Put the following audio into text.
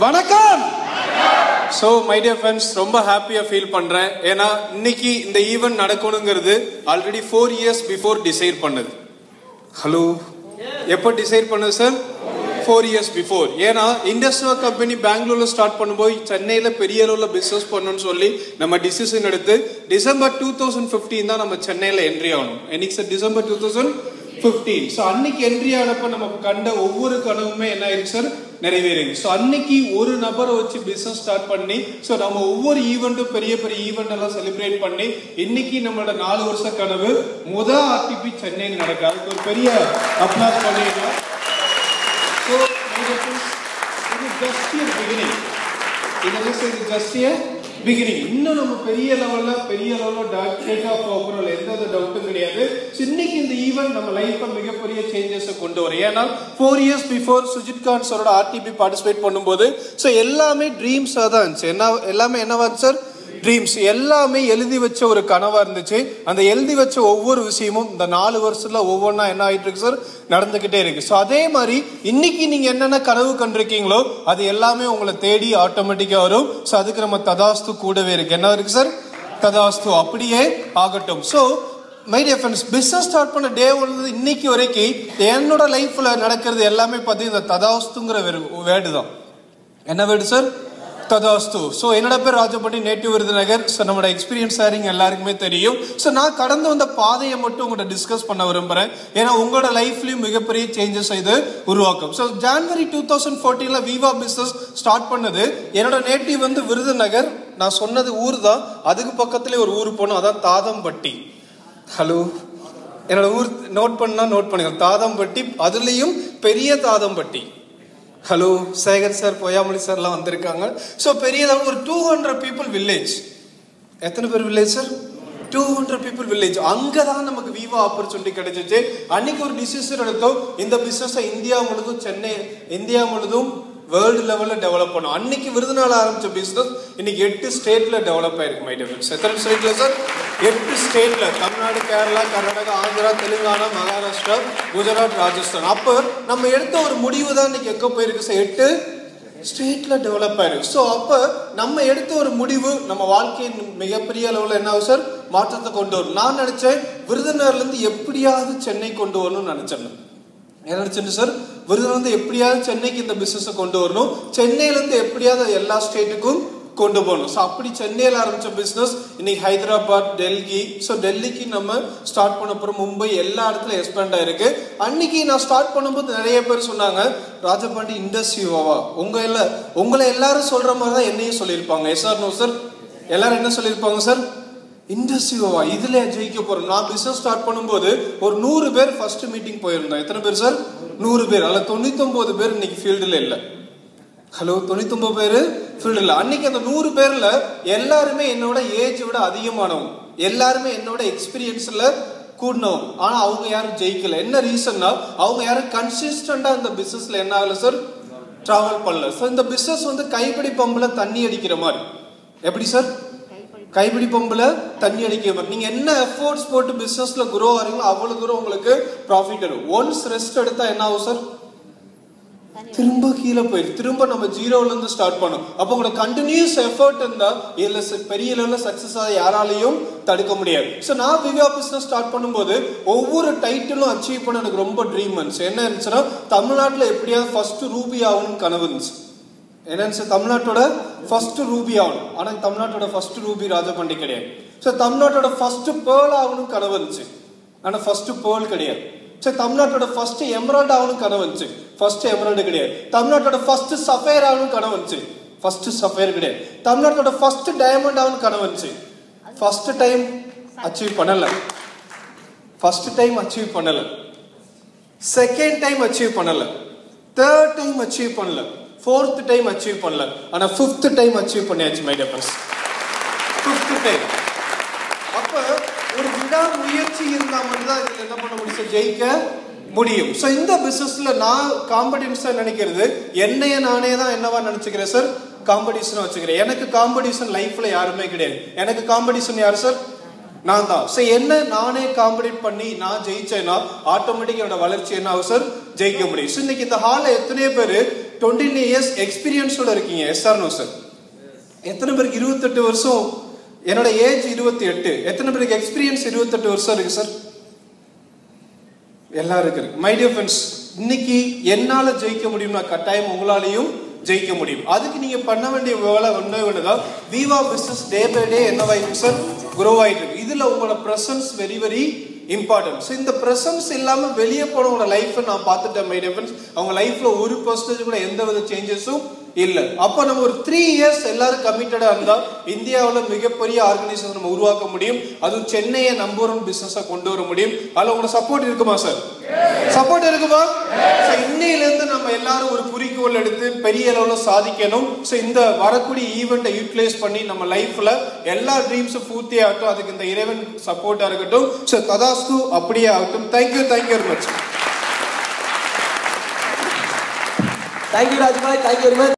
வணக்கம் so my dear friends ரொம்ப ஹாப்பியாக ஃபீல் பண்ணுறேன் ஏன்னா இன்னைக்கு இந்த ஈவெண்ட் நடக்கணுங்கிறது already four years before decide பண்ணது ஹலோ எப்போ டிசைட் பண்ணது சார் ஃபோர் இயர்ஸ் பிஃபோர் ஏன்னா இண்டஸ்ட்ரியல் கம்பெனி பெங்களூர்ல ஸ்டார்ட் பண்ணும்போது சென்னையில் பெரிய அளவில் பிஸ்னஸ் பண்ணணும்னு சொல்லி நம்ம டிசிஷன் எடுத்து டிசம்பர் டூ தௌசண்ட் ஃபிஃப்டீன் தான் நம்ம சென்னையில் என்ட்ரி ஆகணும் என்னைக்கு sir December two thousand fifteen so அன்னைக்கு என்ட்ரி ஆனப்ப நம்ம கண்ட ஒவ்வொரு கனவுமே என்ன ஆயிருக்கு சார் நிறைவேறிங்க ஸோ அன்னைக்கு ஒரு நபரை வச்சு பிசினஸ் ஸ்டார்ட் பண்ணி ஸோ நம்ம ஒவ்வொரு ஈவெண்ட்டும் பெரிய பெரிய ஈவெண்ட் எல்லாம் செலிப்ரேட் பண்ணி இன்னைக்கு நம்மளோட நாலு வருஷ கனவு முத ஆர்டிபி சென்னையில் நடக்கு அதுக்கு ஒரு பெரிய அப்ளாஸ் பண்ணிடலாம் ஸோ இது ஜஸ்ட் பிகினிங் இதெல்லாம் சார் இது ஜஸ்ட் பிகினிங் இன்னும் நம்ம பெரிய லெவல்ல பெரிய லெவல்ல டேக் ஆஃப் போகிறோம் எந்த ஒரு டவுட்டும் கிடையாது So, இன்னைக்கு இந்த ஈவெண்ட் நம்ம லைஃப்ல மிகப்பெரிய சேஞ்சஸ் கொண்டு வரும் ஏன்னா four years before Sujith Khan சாரோட ஆர்டிபி பார்ட்டிசிபேட் பண்ணும்போது ஸோ எல்லாமே ட்ரீம்ஸாக தான் இருந்துச்சு என்ன எல்லாமே என்னவா இருந்துச்சு சார் ட்ரீம்ஸ் எல்லாமே எழுதி வச்ச ஒரு கனவா இருந்துச்சு அந்த எழுதி வச்ச ஒவ்வொரு விஷயமும் இந்த நாலு வருஷத்துல ஒவ்வொன்றா என்ன ஆயிட்டு இருக்கு சார் நடந்துகிட்டே இருக்கு ஸோ அதே மாதிரி இன்னைக்கு நீங்க என்னென்ன கனவு கண்டிருக்கீங்களோ அது எல்லாமே உங்களை தேடி ஆட்டோமேட்டிக்கா வரும் ஸோ அதுக்கு நம்ம ததாஸ்து கூடவே இருக்கு என்ன இருக்கு சார் ததாஸ்து அப்படியே ஆகட்டும் so my dear friends business start பண்ண டே ஒன்று இன்னைக்கு வரைக்கும் என்னோட லைஃப்ல நடக்கிறது எல்லாமே பார்த்தீங்கன்னா இந்த ததாஸ்துங்கிற வேர்டு தான் என்ன வேர்டு சார் ததாஸ்து ஸோ என்னோட பேர் ராஜபட்டி நேட்டிவ் விருதுநகர் ஸோ நம்மளோட எக்ஸ்பீரியன்ஸ் ஷேரிங் எல்லாருக்குமே தெரியும் ஸோ நான் கடந்து வந்த பாதையை மட்டும் உங்கள்கிட்ட டிஸ்கஸ் பண்ண விரும்புகிறேன் ஏன்னா உங்களோட லைஃப்லையும் மிகப்பெரிய சேஞ்சஸ் இது உருவாக்கும் ஸோ ஜான்வரி டூ தௌசண்ட் ஃபோர்டீனில் விவா பிஸ்னஸ் ஸ்டார்ட் பண்ணது என்னோட நேட்டிவ் வந்து விருதுநகர் நான் சொன்னது ஊர் தான் அதுக்கு பக்கத்துலேயே ஒரு ஊர் போனோம் அதான் தாதம்பட்டி ஹலோ என்னோட ஊர் நோட் பண்ணா நோட் பண்ணுங்க தாதம்பட்டி அதுலேயும் பெரிய தாதம்பட்டி ஹலோ சேகர் சார் பொய்யாமொழி சார்லாம் வந்திருக்காங்க ஸோ பெரியதாக ஒரு டூ ஹண்ட்ரட் பீப்புள் வில்லேஜ் எத்தனை பேர் village sir two hundred people village அங்கே தான் நமக்கு விவா ஆப்பர்ச்சுனிட்டி கிடைச்சிச்சு அன்னைக்கு ஒரு டிசிஷன் எடுத்தோம் இந்த பிஸ்னஸை இந்தியா முழுதும் சென்னை இந்தியா முழுதும் வேர்ல்டு லெவலில் டெவலப் பண்ணும் அன்னைக்கு விருதுநாள் ஆரம்பிச்ச பிஸ்னஸ் இன்னைக்கு எட்டு ஸ்டேட்ல டெவலப் ஆயிருக்கு மை டிஃபரன்ஸ் எத்தனை ஸ்டேட்ல சார் எட்டு ஸ்டேட்ல தமிழ்நாடு கேரளா கர்நாடகா ஆந்திரா தெலுங்கானா மகாராஷ்டிரா குஜராத் ராஜஸ்தான் அப்போ நம்ம எடுத்த ஒரு முடிவு தான் இன்னைக்கு எங்க போயிருக்கு சார் எட்டு ஸ்டேட்ல டெவலப் ஆயிருக்கு ஸோ அப்போ நம்ம எடுத்த ஒரு முடிவு நம்ம வாழ்க்கையின் மிகப்பெரிய அளவில் என்ன ஆகும் சார் மாற்றத்தை கொண்டு வரும் நான் நினைச்சேன் விருதுநகர்லேருந்து எப்படியாவது சென்னை கொண்டு வரணும்னு நினைச்சேன் என்ன நினைச்சேன் சார் விருதுநகர் வந்து எப்படியாவது சென்னைக்கு இந்த பிசினஸை கொண்டு வரணும் சென்னையிலேருந்து எப்படியாவது எல்லா ஸ்டேட்டுக்கும் கொண்டு போகணும் ஸோ அப்படி சென்னையில் ஆரம்பிச்ச பிஸ்னஸ் இன்னைக்கு ஹைதராபாத் டெல்லி ஸோ டெல்லிக்கு நம்ம ஸ்டார்ட் பண்ண அப்புறம் மும்பை எல்லா இடத்துல எக்ஸ்பேண்ட் ஆயிருக்கு அன்னைக்கு நான் ஸ்டார்ட் பண்ணும்போது நிறைய பேர் சொன்னாங்க ராஜபாண்டி இண்டஸ்ட்ரியோவா உங்க எல்லாம் உங்களை எல்லாரும் சொல்ற மாதிரி தான் என்னையும் சொல்லியிருப்பாங்க எஸ் ஆர் நோ சார் எல்லாரும் என்ன சொல்லியிருப்பாங்க சார் இண்டஸ்ட்ரியோவா இதுல ஜெயிக்க போறோம் நான் பிசினஸ் ஸ்டார்ட் பண்ணும்போது ஒரு நூறு பேர் ஃபர்ஸ்ட் மீட்டிங் போயிருந்தோம் எத்தனை பேர் சார் நூறு பேர் அதில் தொண்ணூத்தொன்பது பேர் இன்னைக்கு ஃபீல்டில் இல்லை ஹலோ தொண்ணூத்தொன்பது பேர் ஃபீல்டில் அன்னைக்கு அந்த நூறு பேர்ல எல்லாருமே என்னோட ஏஜ் விட அதிகமானவங்க எல்லாருமே என்னோட எக்ஸ்பீரியன்ஸ்ல கூடினவங்க ஆனா அவங்க யாரும் ஜெயிக்கல என்ன ரீசன்னா அவங்க யாரும் கன்சிஸ்டண்டா இந்த பிசினஸ்ல என்ன ஆகல சார் டிராவல் பண்ணல ஸோ இந்த பிசினஸ் வந்து கைப்பிடி பம்புல தண்ணி அடிக்கிற மாதிரி எப்படி சார் கைப்பிடி பம்புல தண்ணி அடிக்கிற மாதிரி நீங்க என்ன எஃபோர்ட்ஸ் போட்டு பிசினஸ்ல குரோ ஆறீங்களோ அவ்வளவு தூரம் உங்களுக்கு ப்ராஃபிட் வரும் ஒன்ஸ் ரெஸ்ட் எடுத்தா என்ன ஆகும் சார் திரும்ப கீழே போயிடும் திரும்ப நம்ம ஜீரோல இருந்து ஸ்டார்ட் பண்ணும் அப்போ உங்களோட கண்டினியூஸ் எஃபர்ட் இருந்தா இதுல ச- பெரிய லெவலில் சக்சஸ் ஆக யாராலையும் தடுக்க முடியாது ஸோ நான் விவா பிசினஸ் ஸ்டார்ட் பண்ணும்போது ஒவ்வொரு டைட்டிலும் அச்சீவ் பண்ண எனக்கு ரொம்ப ட்ரீம் இருந்துச்சு என்ன இருந்துச்சுன்னா தமிழ்நாட்டில் எப்படியாவது ஃபர்ஸ்ட் ரூபி ஆகணும்னு கனவு இருந்துச்சு என்னன்னு சார் தமிழ்நாட்டோட ஃபர்ஸ்ட் ரூபி ஆகணும் ஆனால் தமிழ்நாட்டோட ஃபர்ஸ்ட் ரூபி ராஜபாண்டி கிடையாது ஸோ தமிழ்நாட்டோட ஃபர்ஸ்ட் பேர்ல் ஆகணும் கனவு இருந்துச்சு ஆனால் ஃபர்ஸ்ட் பேர்ல் கிடையாது சரி தமிழ்நாட்டோட ஃபர்ஸ்ட் எமரால்டு ஆகணும் கனவு இருந்துச்சு ஃபர்ஸ்ட் எமரால்டு கிடையாது தமிழ்நாட்டோட ஃபர்ஸ்ட் சஃபேர் ஆகணும் கனவு இருந்துச்சு ஃபர்ஸ்ட் சஃபேர் கிடையாது தமிழ்நாட்டோட ஃபர்ஸ்ட் டைமண்ட் ஆகணும் கனவு இருந்துச்சு ஃபர்ஸ்ட் டைம் அச்சீவ் பண்ணல ஃபர்ஸ்ட் டைம் அச்சீவ் பண்ணல செகண்ட் டைம் அச்சீவ் பண்ணல தேர்ட் டைம் அச்சீவ் பண்ணல ஃபோர்த் டைம் அச்சீவ் பண்ணல ஆனா ஃபிஃப்த் டைம் அச்சீவ் பண்ணியாச்சு மை டியர் ஃபிஃப்த் டைம் அப்ப ஒரு விடாமுயற்சி இருந்தா மட்டும்தான் இதுல என்ன பண்ண முடியும் சார் ஜெயிக்க முடியும் ஸோ இந்த பிசினஸ்ல நான் காம்படிஷன்ஸா நினைக்கிறது என்னைய நானே தான் என்னவா நினைச்சுக்கிறேன் சார் காம்படிஷன் வச்சுக்கிறேன் எனக்கு காம்படிஷன் லைஃப்ல யாருமே கிடையாது எனக்கு காம்படிஷன் யாரு சார் நான் தான் ஸோ என்ன நானே காம்படிட் பண்ணி நான் ஜெயிச்சேன்னா ஆட்டோமேட்டிக் என்னோட வளர்ச்சி என்ன ஆகும் சார் ஜெயிக்க முடியும் ஸோ இன்னைக்கு இந்த ஹாலில் எத்தனையோ பேர் டுவெண்ட்டி இயர்ஸ் எக்ஸ்பீரியன்ஸோட இருக்கீங்க எஸ்ஆர் நோ சார் எத்தனை பேருக்கு இருபத்தெட்டு வருஷம் என்னோட ஏஜ் இருபத்தி எட்டு எத்தனை பேருக்கு எக்ஸ்பீரியன்ஸ் இருபத்தெட்டு வருஷம் இருக்கு சார் எல்லாருக்கும் இருக்கு மை டியர் ஃப்ரெண்ட்ஸ் இன்னைக்கு என்னால ஜெயிக்க முடியும்னா கட்டாயம் உங்களாலையும் ஜெயிக்க முடியும் அதுக்கு நீங்க பண்ண வேண்டிய வேலை ஒண்ணே ஒண்ணுதான் Viva business day by day என்னவாயிருக்கு சார் குரோ ஆயிட்டு இருக்கு இதுல உங்களோட presence very very important so இந்த பிரசன்ஸ் இல்லாம வெளியே போனவங்களோட லைஃப்பை நான் பார்த்துட்டேன் மை டியர் ஃப்ரெண்ட்ஸ் அவங்க லைஃப்ல ஒரு பர்சன்டேஜ் கூட எந்த வித சேஞ்சஸும் இல்ல அப்ப நம்ம ஒரு த்ரீ இயர்ஸ் எல்லாரும் கமிட்டடா இருந்தா இந்தியாவில் மிகப்பெரிய ஆர்கனைசேஷன் நம்ம உருவாக்க முடியும் அதுவும் சென்னையை நம்பர் ஒன் பிசினஸா கொண்டு வர முடியும் அதுல உங்களோட சப்போர்ட் இருக்குமா சார் சப்போர்ட் இருக்குமா So, இன்னையில இருந்து நம்ம எல்லாரும் ஒரு குறிக்கோள் எடுத்து பெரிய அளவுல சாதிக்கணும் ஸோ இந்த வரக்கூடிய ஈவெண்ட்டை யூட்டிலைஸ் பண்ணி நம்ம லைஃப்ல எல்லா ட்ரீம்ஸும் பூர்த்தி ஆகட்டும் அதுக்கு இந்த இறைவன் சப்போர்ட்டா இருக்கட்டும் ஸோ ததாஸ்து அப்படியே ஆகட்டும் thank you thank you very much thank you Rajbhai thank you very much